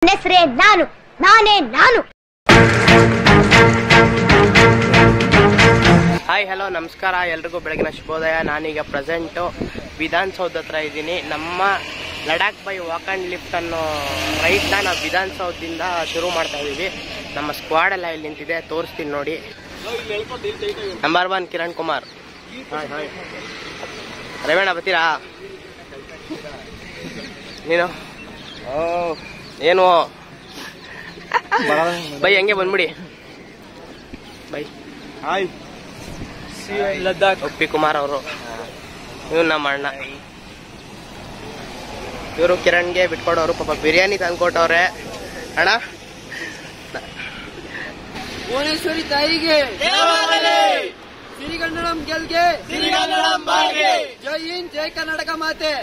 ಹೆಸರೇ ನಾನು ನಾನೇ ನಾನು ಹಾಯ್ ಹಲೋ ನಮಸ್ಕಾರ ಎಲ್ರಿಗೂ ಬೆಳಗಿನ ಶುಭೋದಯ ನಾನೀಗ ಪ್ರೆಸೆಂಟು ವಿಧಾನಸೌಧ ಹತ್ರ ಇದ್ದೀನಿ ನಮ್ಮ Ladakh by walk and lift ಅನ್ನೋ ರೈಡ್ನ ನಾವು ವಿಧಾನಸೌಧದಿಂದ ಶುರು ಮಾಡ್ತಾ ಇದ್ದೀವಿ ನಮ್ಮ ಸ್ಕ್ವಾಡ್ ಎಲ್ಲ ಇಲ್ಲಿ ನಿಂತಿದೆ ತೋರಿಸ್ತೀನಿ ನೋಡಿ ನಂಬರ್ ಒನ್ ಕಿರಣ್ ಕುಮಾರ್ ರವೇಣ ಬರ್ತೀರಾ ನೀನು ಏನು ಬೈ ಹಂಗೆ ಬಂದ್ಬಿಡಿ ಬೈ ಹಾಯ್ ಲದ್ದಾಖ್ ಉಪ್ಪಿ ಕುಮಾರ್ ಅವರು ಇವ್ ನಮ್ಮ ಅಣ್ಣ ಇವರು ಕಿರಣ್ಗೆ ಬಿಟ್ಕೊಡೋರು ಪಾಪ ಬಿರಿಯಾನಿ ತಂದ್ಕೊಟ್ಟವ್ರೆ ಅಣ್ಣ ಭುವನೇಶ್ವರಿ ತಾಯಿಗೆ ಸಿರಿಗನ್ನಡಂ ಗೆಲ್ಗೆ ಜೈ ಹಿಂದ್ ಜೈ ಕರ್ನಾಟಕ ಮಾತೆ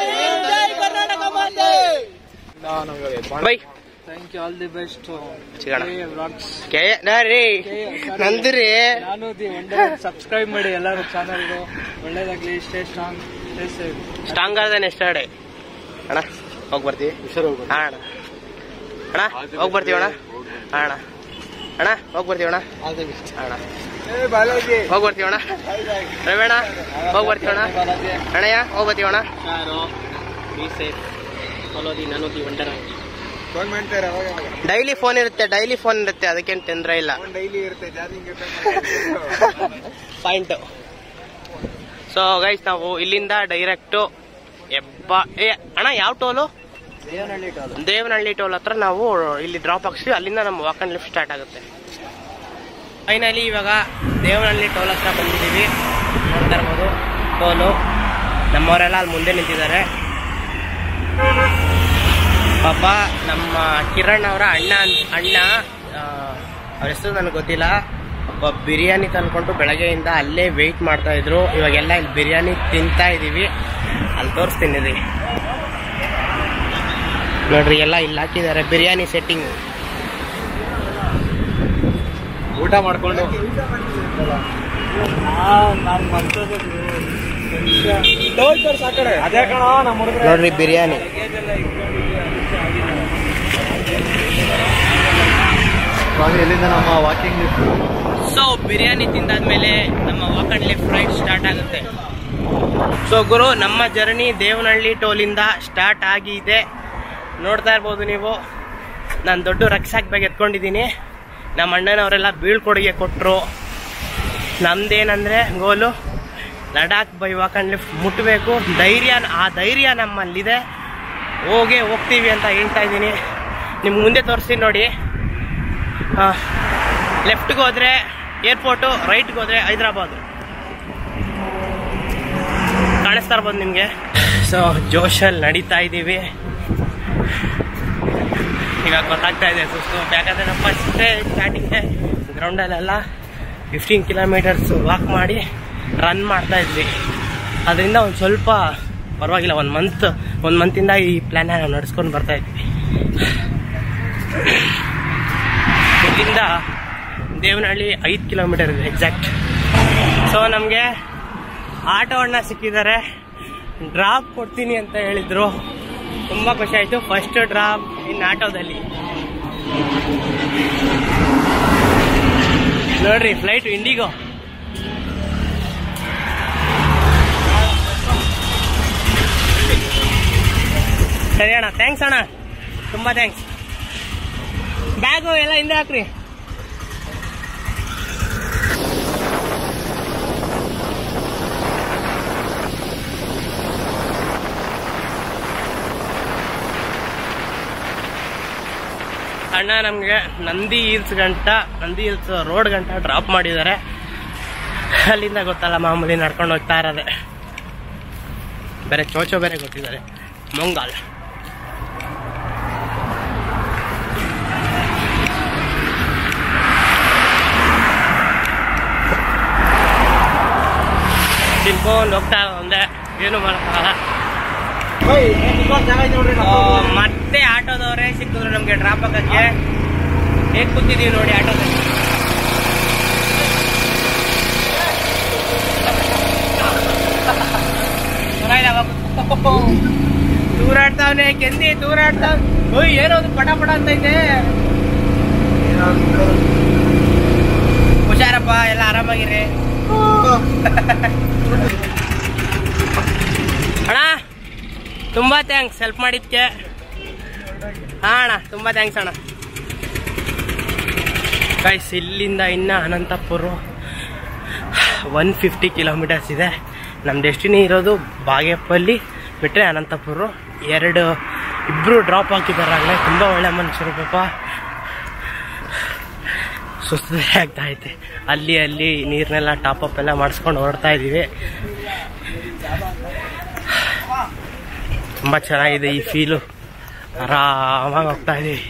bye thank you all the best ಸಿಗೋಣ ಕೆ ರೀ ನಂದ್ರಿ ನಾನು ದಿ ಒಂದೇ ಸಬ್ಸ್ಕ್ರೈಬ್ ಮಾಡಿ ಎಲ್ಲರೂ ಚಾನಲ್ ಒಳ್ಳೇದಾಗ್ಲಿ stay strong stay safe strong ಆದ್ರೆ ಎಷ್ಟೇ ಅಣ್ಣ ಹೋಗಿ ಬರ್ತೀವಿ ಹಾ ಅಣ್ಣ ಅಣ್ಣ ಹೋಗಿ ಬರ್ತೀವಿ ಅಣ್ಣ ಹಾ ಅಣ್ಣ ಅಣ್ಣ ಹೋಗಿ ಬರ್ತೀವಿ ಅಣ್ಣ ಅಣ್ಣ ಹೋಗಿ ಬರ್ತೀವಿ ಅಣ್ಣ ರವೇಣ ಹೋಗಿ ಬರ್ತೀವಿ ಅಣ್ಣ ಅಣ್ಣಯ್ಯ ಹೋಗಿ ಬರ್ತೀವಿ ಅಣ್ಣ ಫೋನ್ ಮಾಡ್ತಾರೆ ಅವಾಗ ಅವಾಗ. ಡೈಲಿ ಫೋನ್ ಇರುತ್ತೆ ಡೈಲಿ ಫೋನ್ ಇರುತ್ತೆ ಅದಕ್ಕೇನು ತೊಂದರೆ ಇಲ್ಲ ಫೋನ್ ಡೈಲಿ ಇರುತ್ತೆ ಚಾರ್ಜಿಂಗ್ ಇರುತ್ತೆ ಪಾಯಿಂಟ್ ಸೊ ಗೈಸ್ ನಾವು ಇಲ್ಲಿಂದ ಡೈರೆಕ್ಟು ಎಬ್ಬ ಏ ಅಣ್ಣ ಯಾವ toll Devanahalli toll Devanahalli toll ಹತ್ರ ನಾವು ಇಲ್ಲಿ ಡ್ರಾಪ್ ಹಾಕ್ಸ್ತೀವಿ ಅಲ್ಲಿಂದ ನಮ್ಮ ವಾಕ್ ಅಂಡ್ ಲಿಫ್ಟ್ ಸ್ಟಾರ್ಟ್ ಆಗುತ್ತೆ ಫೈನಲಿ ಇವಾಗ ದೇವನಹಳ್ಳಿ ಟೋಲ್ ಹತ್ರ ಬಂದಿದ್ದೀವಿ ನೋಡ್ತಾ ಇರ್ಬೋದು ಟೋಲು ನಮ್ಮವರೆಲ್ಲ ಅಲ್ಲಿ ಮುಂದೆ ನಿಂತಿದ್ದಾರೆ ಪಾಪ ನಮ್ಮ ಕಿರಣ್ ಅವರ ಅಣ್ಣ ಅನ್- ಅಣ್ಣ ಆ, ಅವ್ರ ಹೆಸರು ನನಗೆ ಗೊತ್ತಿಲ್ಲ ಒಬ್ಬ ಬಿರಿಯಾನಿ ತಂದ್ಕೊಂಡು ಬೆಳಗ್ಗೆಯಿಂದ ಅಲ್ಲೇ ವೆಯ್ಟ್ ಮಾಡ್ತಾ ಇದ್ರು ಇವಾಗೆಲ್ಲ ಇಲ್ಲಿ ಬಿರಿಯಾನಿ ತಿಂತಾ ಇದೀವಿ ಅಲ್ಲಿ ತೋರಿಸ್ತೀನಿ ರೀ ನೋಡ್ರಿ ಎಲ್ಲ ಇಲ್ಲಿ ಹಾಕಿದ್ದಾರೆ ಬಿರಿಯಾನಿ ಸೆಟ್ಟಿಂಗ್ ಊಟ ಮಾಡ್ಕೊಂಡು ನಾನು ಮರ್ತೋದು ಟೋಲ್ ತೋರ್ಸ್ ಆ ಕಡೆ ಅದೇ ಕಣ ನಮ್ಮ ಹುಡುಗರು ನೋಡ್ರಿ ಬಿರಿಯಾನಿ ಎಲ್ಲಿಂದ ನಮ್ಮ ವಾಕಿಂಗ್ ಸೊ ಬಿರಿಯಾನಿ ತಿಂದಾದ್ಮೇಲೆ ನಮ್ಮ walk and lift ride start ಆಗುತ್ತೆ ಸೊ ಗುರು ನಮ್ಮ ಜರ್ನಿ ದೇವನಹಳ್ಳಿ ಟೋಲಿಂದ ಸ್ಟಾರ್ಟ್ ಆಗಿದೆ ನೋಡ್ತಾ ಇರ್ಬೋದು ನೀವು ನಾನು ದೊಡ್ಡ ರಕ್ಷಾಕ್ ಬ್ಯಾಗ್ ಎತ್ಕೊಂಡಿದ್ದೀನಿ ನಮ್ಮ ಅಣ್ಣನವರೆಲ್ಲ ಬೀಳ್ಕೊಡುಗೆ ಕೊಟ್ಟರು ನಮ್ದೇನಂದ್ರೆ goal Ladakh by walk and lift ಮುಟ್ಟಬೇಕು ಧೈರ್ಯ ಆ ಧೈರ್ಯ ನಮ್ಮಲ್ಲಿದೆ ಹೋಗೇ ಹೋಗ್ತೀವಿ ಅಂತ ಹೇಳ್ತಾ ಇದ್ದೀನಿ ನಿಮ್ಗೆ ಮುಂದೆ ತೋರಿಸ್ತೀನಿ ನೋಡಿ ಲೆಫ್ಟ್ಗೆ ಹೋದ್ರೆ ಏರ್ಪೋರ್ಟು ರೈಟ್ಗೆ ಹೋದ್ರೆ ಹೈದ್ರಾಬಾದ್ ಕಾಣಿಸ್ತಾ ಇರ್ಬೋದು ನಿಮಗೆ ಸೊ ಜೋಶಲ್ಲಿ ನಡೀತಾ ಇದ್ದೀವಿ ಇವಾಗ ಗೊತ್ತಾಗ್ತಾ ಇದೆ ಸುಸ್ತು ಯಾಕಂದ್ರೆ ನಮ್ಮ ಫಸ್ಟೇ ಸ್ಟಾರ್ಟಿಂಗ್ಗೆ ಗ್ರೌಂಡಲ್ಲೆಲ್ಲ ಫಿಫ್ಟೀನ್ ಕಿಲೋಮೀಟರ್ಸ್ ವಾಕ್ ಮಾಡಿ ರನ್ ಮಾಡ್ತಾ ಇದ್ವಿ ಅದರಿಂದ ಒಂದು ಸ್ವಲ್ಪ ಪರವಾಗಿಲ್ಲ ಒಂದು ಮಂತ್ ಒಂದು ಮಂತಿಂದ ಈ ಪ್ಲ್ಯಾನ ನಾವು ನಡ್ಸ್ಕೊಂಡು ಬರ್ತಾ ಇದ್ವಿ ಇಲ್ಲಿಂದ ದೇವನಹಳ್ಳಿ ಐದು ಕಿಲೋಮೀಟರ್ ಇದೆ ಎಕ್ಸಾಕ್ಟ್ ಸೊ ನಮಗೆ ಆಟೋ ಅಣ್ಣ ಸಿಕ್ಕಿದ್ದಾರೆ ಡ್ರಾಪ್ ಕೊಡ್ತೀನಿ ಅಂತ ಹೇಳಿದ್ರು ತುಂಬ ಖುಷಿ ಆಯಿತು ಫಸ್ಟ್ ಡ್ರಾಪ್ ಇನ್ ಆಟೋದಲ್ಲಿ ನೋಡ್ರಿ ಫ್ಲೈಟ್ ಇಂಡಿಗೋ ಸರಿ ಅಣ್ಣ ಥ್ಯಾಂಕ್ಸ್ ಅಣ್ಣ ತುಂಬ ಥ್ಯಾಂಕ್ಸ್ ಬ್ಯಾಗು ಎಲ್ಲ ಹಿಂದೆ ಹಾಕ್ರಿ ಅಣ್ಣ ನಮಗೆ ನಂದಿ ಹಿಲ್ಸ್ ಗಂಟ ನಂದಿ ಹಿಲ್ಸ್ ರೋಡ್ ಗಂಟ ಡ್ರಾಪ್ ಮಾಡಿದ್ದಾರೆ ಅಲ್ಲಿಂದ ಗೊತ್ತಲ್ಲ ಮಾಮೂಲಿ ನಡ್ಕೊಂಡು ಹೋಗ್ತಾ ಇರೋದೆ ಬೇರೆ ಚೋಚೋ ಬೇರೆ ಗೊತ್ತಿದ್ದಾರೆ ಮೊಂಗಾಲ್ ತಿನ್ಕೊಂಡು ಹೋಗ್ತಾ ಒಂದೇ ಏನು ಮಾಡೋಕ್ಕಾಗಲ್ಲ ಆ, ಮತ್ತೆ ಆಟೋದವರೇ ಸಿಕ್ಕಿದ್ರು ನಮಗೆ ಡ್ರಾಪ್ ಆಗಕ್ಕೆ ಹೇಗೆ ಕೂತಿದೀವಿ ನೋಡಿ ಆಟೋದಲ್ಲಿ ಚೆನ್ನಾಗಿದೆ ಅವಾಗ ತೂರಾಡ್ತಾವನೆ ಕೆಂದಿ ತೂರಾಡ್ತಾವ್ ಓಯ್ ಏನೋದು ಪಟ ಪಟ ಅಂತ ಐತೆ ಹುಷಾರಪ್ಪ ಎಲ್ಲ ಆರಾಮಾಗಿರಿ ಅಣ್ಣ ತುಂಬಾ ಥ್ಯಾಂಕ್ಸ್ ಹೆಲ್ಪ್ ಮಾಡಿದ್ಕೆ ಹಾ ಅಣ್ಣ ತುಂಬಾ ಥ್ಯಾಂಕ್ಸ್ ಅಣ್ಣ ಗೈಸ್ ಇಲ್ಲಿಂದ ಇನ್ನ ಅನಂತಪುರ ಒನ್ ಫಿಫ್ಟಿ ಕಿಲೋಮೀಟರ್ಸ್ ಇದೆ ನಮ್ಮ ಡೆಸ್ಟಿನಿ ಇರೋದು ಬಾಗೇಪಲ್ಲಿ ಬಿಟ್ಟರೆ ಅನಂತಪುರ ಎರಡು ಇಬ್ಬರು ಡ್ರಾಪ್ ಹಾಕಿದ್ದಾರೆ ಆಗಲೇ ತುಂಬ ಒಳ್ಳೆ ಮನುಷ್ಯರು ಪಾಪ ಸುಸ್ತು ಆಗ್ತಾ ಐತೆ ಅಲ್ಲಿ ಅಲ್ಲಿ ನೀರನ್ನೆಲ್ಲ ಟಾಪ್ ಅಪ್ ಎಲ್ಲ ಮಾಡಿಸ್ಕೊಂಡು ಹೊರಡ್ತಾ ಇದ್ದೀವಿ ತುಂಬ ಚೆನ್ನಾಗಿದೆ ಈ ಫೀಲು ಆರಾಮಾಗಿ ಹೋಗ್ತಾ ಇದೀವಿ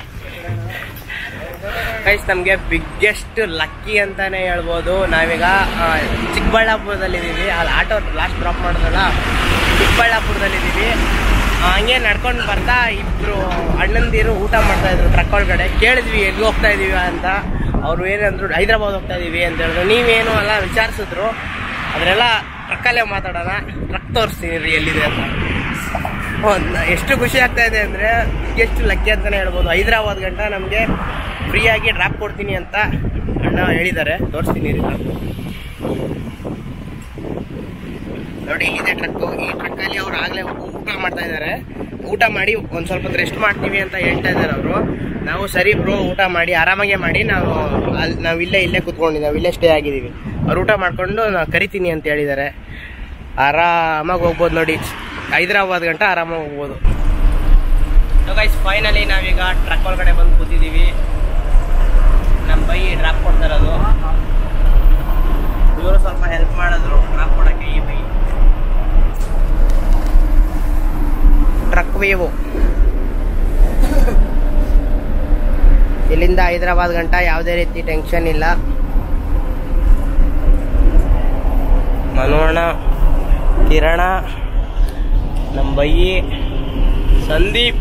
ಗೈಸ್ ನಮಗೆ ಬಿಗ್ಗೆಸ್ಟ್ ಲಕ್ಕಿ ಅಂತಾನೆ ಹೇಳ್ಬೋದು ನಾವೀಗ ಆ, ಚಿಕ್ಕಬಳ್ಳಾಪುರದಲ್ಲಿದ್ದೀವಿ ಅಲ್ಲಿ ಆಟೋ ಲಾಸ್ಟ್ ಡ್ರಾಪ್ ಮಾಡಿದ್ರಲ್ಲ ಚಿಕ್ಕಬಳ್ಳಾಪುರದಲ್ಲಿದ್ದೀವಿ ಆ, ಹಂಗೆ ನಡ್ಕೊಂಡು ಬರ್ತಾ ಇಬ್ರು ಅಣ್ಣಂದಿರು ಊಟ ಮಾಡ್ತಾ ಇದ್ರು ಟ್ರಕ್ ಒಳಗಡೆ ಕೇಳಿದ್ವಿ ಎಲ್ಲಿ ಹೋಗ್ತಾ ಇದೀವಿ ಅಂತ ಅವ್ರು ಏನಂದ್ರು ಹೈದ್ರಾಬಾದ್ ಹೋಗ್ತಾ ಇದೀವಿ ಅಂತ ಹೇಳಿದ್ರು ನೀವೇನು ಎಲ್ಲ ವಿಚಾರಿಸಿದ್ರು ಅದನ್ನೆಲ್ಲ ಟ್ರಕ್ಕಲ್ಲೇ ಮಾತಾಡೋಣ ಟ್ರಕ್ ತೋರಿಸ್ತೀನಿ ರೀ ಎಲ್ಲಿದೆ ಅಂತ ಒಂದ್- ಎಷ್ಟು ಖುಷಿ ಆಗ್ತಾ ಇದೆ ಅಂದರೆ ಎಷ್ಟು ಲಕ್ಕಿ ಅಂತಲೇ ಹೇಳ್ಬೋದು ಹೈದ್ರಾಬಾದ್ ಗಂಟ ನಮಗೆ ಫ್ರೀಯಾಗಿ ಡ್ರಾಪ್ ಕೊಡ್ತೀನಿ ಅಂತ ಅಣ್ಣ ಹೇಳಿದ್ದಾರೆ ತೋರಿಸ್ತೀನಿ ರೀ ಟ್ರಕ್ ನೋಡಿ ಇದೆ ಟ್ರಕ್ಕು ಈ ಟ್ರಕ್ಕಲ್ಲಿ ಅವ್ರು ಆಗಲೇ ಊಟ ಮಾಡ್ತಾ ಇದ್ದಾರೆ ಊಟ ಮಾಡಿ ಒಂದು ಸ್ವಲ್ಪ ಹೊತ್ತು ರೆಸ್ಟ್ ಮಾಡ್ತೀವಿ ಅಂತ ಹೇಳ್ತಾ ಇದ್ದಾರೆ ಅವರು ನಾವು ಸರಿ ಬ್ರೋ ಊಟ ಮಾಡಿ ಆರಾಮಾಗೆ ಮಾಡಿ ನಾವು ಅಲ್ಲಿ ನಾವು ಇಲ್ಲೇ ಇಲ್ಲೇ ಕುತ್ಕೊಂಡಿದ್ದೀವಿ ನಾವು ಇಲ್ಲೇ ಸ್ಟೇ ಆಗಿದ್ದೀವಿ ಅವ್ರು ಊಟ ಮಾಡ್ಕೊಂಡು ನಾವು ಕರಿತೀನಿ ಅಂತ ಹೇಳಿದ್ದಾರೆ ಆರಾಮಾಗಿ ಹೋಗ್ಬೋದು ನೋಡಿ ಹೈದ್ರಾಬಾದ್ ಗಂಟ ಆರಾಮಾಗಿ ಹೋಗ್ಬೋದು ಗೈಸ್ ಫೈನಲಿ ನಾವೀಗ ಟ್ರಕ್ ಒಳಗಡೆ ಬಂದು ಕೂತಿದ್ದೀವಿ ನಮ್ಮ ಬೈ ಡ್ರಾಪ್ ಕೊಡ್ತಾ ಇರೋದು ಇವರು ಸ್ವಲ್ಪ ಹೆಲ್ಪ್ ಮಾಡಿದ್ರು ಡ್ರಾಪ್ ಕೊಡೋಕ್ಕೆ ಈ ಬೈ ಟ್ರಕ್ ವೇವು ಇಲ್ಲಿಂದ ಹೈದ್ರಾಬಾದ್ ಗಂಟ ಯಾವುದೇ ರೀತಿ ಟೆನ್ಷನ್ ಇಲ್ಲ ಮನೋಣ ಕಿರಣ ನಮ್ಮ ಬಯ್ಯಿ ಸಂದೀಪ್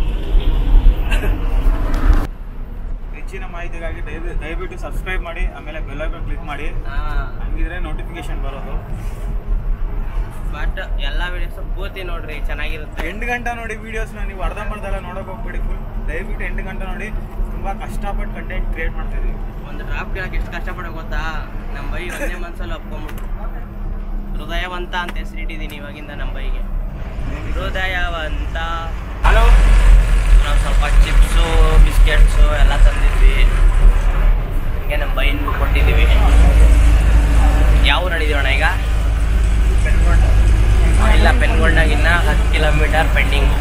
ಹೆಚ್ಚಿನ ಮಾಹಿತಿಗಾಗಿ ದಯವಿ- ದಯವಿಟ್ಟು ಸಬ್ಸ್ಕ್ರೈಬ್ ಮಾಡಿ ಆಮೇಲೆ ಬೆಲ್ ಐಕಾನ್ ಕ್ಲಿಕ್ ಮಾಡಿ ಹಂಗಿದ್ರೆ ನೋಟಿಫಿಕೇಶನ್ ಬರೋದು ಬಟ್ ಎಲ್ಲ ವಿಡಿಯೋಸ್ ಪೂರ್ತಿ ನೋಡ್ರಿ ಚೆನ್ನಾಗಿರುತ್ತೆ ಎಂಟು ಗಂಟೆ ನೋಡಿ ವಿಡಿಯೋಸ್ನ ನೀವು ಅರ್ಧಂಬರ್ಧೆಲ್ಲ ನೋಡೋಕೆ ಹೋಗ್ಬೇಡಿ ಫುಲ್ ದಯವಿಟ್ಟು ಎಂಟು ಗಂಟೆ ನೋಡಿ ತುಂಬ ಕಷ್ಟಪಟ್ಟು ಕಂಟೆಂಟ್ ಕ್ರಿಯೇಟ್ ಮಾಡ್ತಾ ಇದೀವಿ ಒಂದು ಡ್ರಾಪ್ ಕೇಳಕ್ಕೆ ಎಷ್ಟು ಕಷ್ಟಪಡೋ ಗೊತ್ತಾ ನಮ್ಮ ಬೈ ಒಂದೇ ಮನ್ಸಲ್ಲಿ ಒಪ್ಕೊಂಬಿಟ್ರು ಹೃದಯವಂತ ಅಂತ ಹೆಸರಿಟ್ಟಿದ್ದೀನಿ ಇವಾಗಿಂದ ನಮ್ಮ ಬೈಗೆ ಹೃದಯವಂತ ಹಲೋ ನಾವು ಸ್ವಲ್ಪ ಚಿಪ್ಸು ಬಿಸ್ಕೆಟ್ಸು ಎಲ್ಲ ತಂದಿದ್ವಿ ಹಿಂಗೆ ನಮ್ಮ ಬೈನ್ಗೂ ಕೊಟ್ಟಿದ್ದೀವಿ ಯಾವ ನಡೀತೀವಣ್ಣ ಈಗ ಇಲ್ಲ ಪೆನ್ಗೊಂಡಾಗ ಇನ್ನ ಹತ್ತು kilometer pending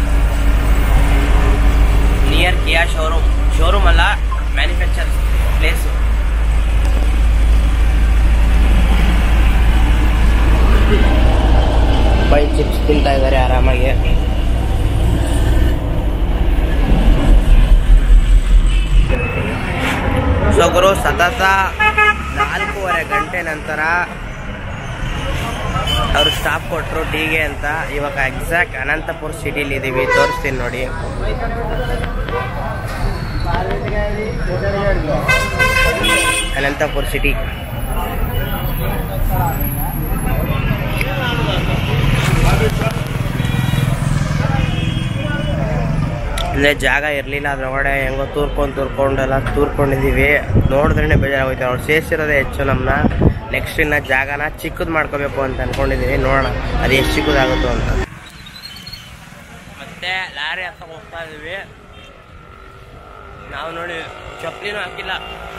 near Kia showroom showroom ಅಲ್ಲ ಮ್ಯಾನುಫ್ಯಾಕ್ಚರ್ ಪ್ಲೇಸು ಬೈ ಚಿಪ್ಸ್ ತಿಂತಾ ಇದ್ದಾರೆ ಆರಾಮಾಗಿ ಸೊ ಗುರು ಸತತ ನಾಲ್ಕೂವರೆ ಗಂಟೆ ನಂತರ ಅವರು ಸ್ಟಾಪ್ ಕೊಟ್ಟರು ಟೀಗೆ ಅಂತ ಇವಾಗ ಎಕ್ಸಾಕ್ಟ್ ಅನಂತಪುರ ಸಿಟಿಲಿ ಇದ್ದೀವಿ ತೋರಿಸ್ತೀನಿ ನೋಡಿ ಅನಂತಪುರ ಸಿಟಿ ಇಲ್ಲೇ ಜಾಗ ಇರಲಿಲ್ಲ ಅದ್ರೊಳಗಡೆ ಹೆಂಗೋ ತೂರ್ಕೊಂಡು ತೂರ್ಕೊಂಡು ಎಲ್ಲ ತೂರ್ಕೊಂಡಿದ್ದೀವಿ ನೋಡಿದ್ರೇ ಬೇಜಾರಾಗೋಯ್ತು ಅವ್ರು ಸೇರಿಸಿರೋದೇ ಹೆಚ್ಚು ನಮ್ಮನ್ನ ನೆಕ್ಸ್ಟ್ ಇನ್ನ ಜಾಗನ ಚಿಕ್ಕದು ಮಾಡ್ಕೋಬೇಕು ಅಂತ ಅನ್ಕೊಂಡಿದ್ದೀವಿ ನೋಡೋಣ ಅದು ಎಷ್ಟು ಚಿಕ್ಕದಾಗುತ್ತೋ ಅಂತ ಮತ್ತೆ ಲಾರಿ ಹತ್ತ ಹೋಗ್ತಾ ಇದೀವಿ ನಾವು ನೋಡಿ ಚಪ್ಪಲಿನೂ ಹಾಕಿಲ್ಲ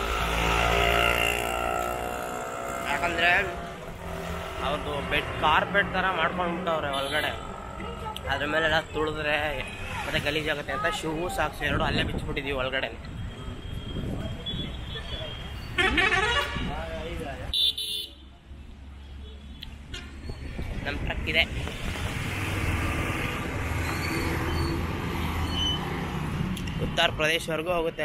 ಯಾಕಂದ್ರೆ ಅವ್ರದ್ದು ಬೆಡ್ ಕಾರ್ಪೆಟ್ ಥರ ಮಾಡ್ಕೊಂಡ್ಬಿಟ್ಟವ್ರೆ ಒಳಗಡೆ ಅದ್ರ ಮೇಲೆಲ್ಲ ತುಳಿದ್ರೆ ಮತ್ತೆ ಗಲೀಜಾಗುತ್ತೆ ಅಂತ ಶೂ ಸಾಕ್ಸ್ ಎರಡು ಅಲ್ಲೇ ಬಿಚ್ಚಿಬಿಟ್ಟಿದೀವಿ ಒಳಗಡೆ ನಮ್ಮ ಟ್ರಕ್ ಇದೆ ಉತ್ತರ ಪ್ರದೇಶವರೆಗೂ ಹೋಗುತ್ತೆ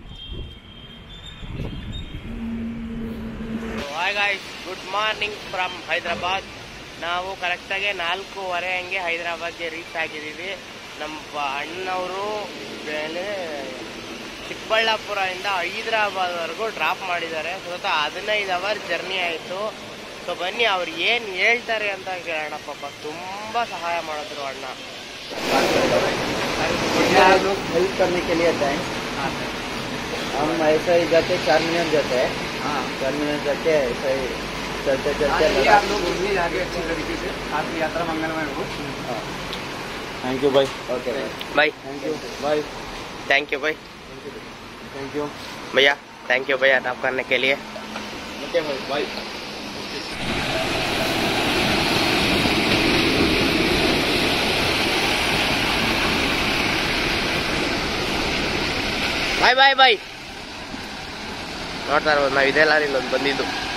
hi guys good morning from Hyderabad ನಾವು ಕರೆಕ್ಟಾಗಿ ನಾಲ್ಕೂವರೆ ಹಂಗೆ ಹೈದ್ರಾಬಾದ್ಗೆ ರೀಚ್ ಆಗಿದ್ದೀವಿ ನಮ್ಮ ಬ- ಅಣ್ಣವರು ಮೇಲೆ ಚಿಕ್ಕಬಳ್ಳಾಪುರದಿಂದ ಹೈದ್ರಾಬಾದ್ವರೆಗೂ ಡ್ರಾಪ್ ಮಾಡಿದ್ದಾರೆ ಸ್ವತಃ ಹದಿನೈದು ಅವರ್ ಜರ್ನಿ ಆಯಿತು ಸೊ ಬನ್ನಿ ಅವ್ರು ಏನು ಹೇಳ್ತಾರೆ ಅಂತ ಕೇಳೋಣ ಪಾಪ ತುಂಬ ಸಹಾಯ ಮಾಡಿದ್ರು ಅಣ್ಣ हेल्प करने के लिए थैंक्स हम ऐसा ही जाते चार मिनट जाते हैं चार मिनट जाते हैं ऐसा ही चलते चलते लद्दाख- आपकी यात्रा मंगलमय हो हाँ, थैंक यू भाई ओके भाई bye thank you bye thank you भाई थैंक यू भैया थैंक यू भैया ड्रॉप करने के लिए ओके भाई बाय ಬಾಯ್ ಬಾಯ್ ಬಾಯ್ ನೋಡ್ತಾ ಇರ್ಬೋದು ನಾವು ಇದೇ ಲಾರಿಲಿ ಒಂದು ಬಂದಿದ್ದು